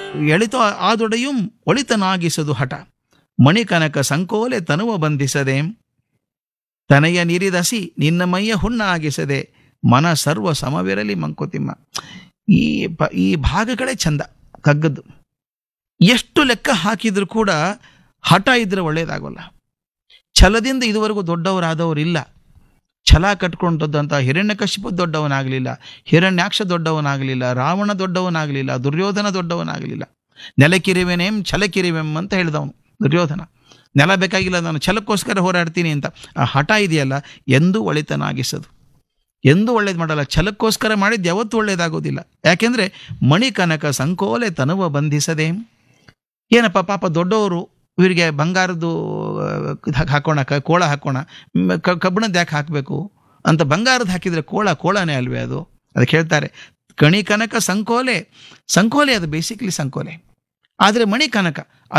ಎಳಿತೋ ಆದೊಡೆಯುಂ ಒಳಿತನಾಗಿಸದು ಹಠ ಮಣಿಕನಕ ಸಂಕೋಲೆ ತನುವ ಬಂಧಿಸದೆ ತನಯ ನಿರಿದಸಿ ನಿನ್ನ ಮೈಯ ಹುಣ್ಣ ಆಗಿಸದೆ ಮನ ಸರ್ವ ಸಮವಿರಲಿ ಮಂಕುತಿಮ್ಮ ಈ ಪ ಈ ಭಾಗಗಳೇ ಚಂದ ಕಗ್ಗದ್ದು ಎಷ್ಟು ಲೆಕ್ಕ ಹಾಕಿದ್ರು ಕೂಡ ಹಠ ಇದ್ರೆ ಒಳ್ಳೇದಾಗೋಲ್ಲ ಛಲದಿಂದ ಇದುವರೆಗೂ ದೊಡ್ಡವರಾದವರು ಇಲ್ಲ ಛಲ ಕಟ್ಕೊಂಡಂತ ಹಿರಣ್ಯಕಶಿಪು ದೊಡ್ಡವನಾಗಲಿಲ್ಲ ಹಿರಣ್ಯಾಕ್ಷ ದೊಡ್ಡವನಾಗಲಿಲ್ಲ ರಾವಣ ದೊಡ್ಡವನಾಗಲಿಲ್ಲ ದುರ್ಯೋಧನ ದೊಡ್ಡವನಾಗಲಿಲ್ಲ ನೆಲಕಿರಿವೆನೇಂ ಛಲಕಿರಿವೆಂ ಅಂತ ಹೇಳಿದವನು ದುರ್ಯೋಧನ ನೆಲ ಬೇಕಾಗಿಲ್ಲ ನಾನು ಛಲಕ್ಕೋಸ್ಕರ ಹೋರಾಡ್ತೀನಿ ಅಂತ ಆ ಹಠ ಇದೆಯಲ್ಲ ಎಂದೂ ಒಳಿತನಾಗಿಸದು ಎಂದೂ ಒಳ್ಳೇದು ಮಾಡಲ್ಲ ಛಲಕ್ಕೋಸ್ಕರ ಮಾಡಿದ್ದು ಯಾವತ್ತೂ ಒಳ್ಳೇದಾಗೋದಿಲ್ಲ ಯಾಕೆಂದರೆ ಮಣಿಕನಕ ಸಂಕೋಲೆ ತನುವ ಬಂಧಿಸದೆ ಏನಪ್ಪ ಪಾಪ ದೊಡ್ಡವರು ಇವರಿಗೆ ಬಂಗಾರದ್ದು ಇದ್ ಹಾಕ್- ಹಾಕೋಣ ಕ- ಕೋಳ ಹಾಕೋಣ ಮ್, ಕ- ಕಬ್ಬಿಣದ್ದು ಯಾಕೆ ಹಾಕಬೇಕು ಅಂತ ಬಂಗಾರದ್ದು ಹಾಕಿದರೆ ಕೋಳ ಕೋಳನೇ ಅಲ್ವೇ ಅದು ಅದಕ್ಕೆ ಹೇಳ್ತಾರೆ ಕಣಿ ಕನಕ ಸಂಕೋಲೆ ಸಂಕೋಲೆ ಅದು ಬೇಸಿಕ್ಲಿ ಸಂಕೋಲೆ ಆದರೆ ಮಣಿ ಕನಕ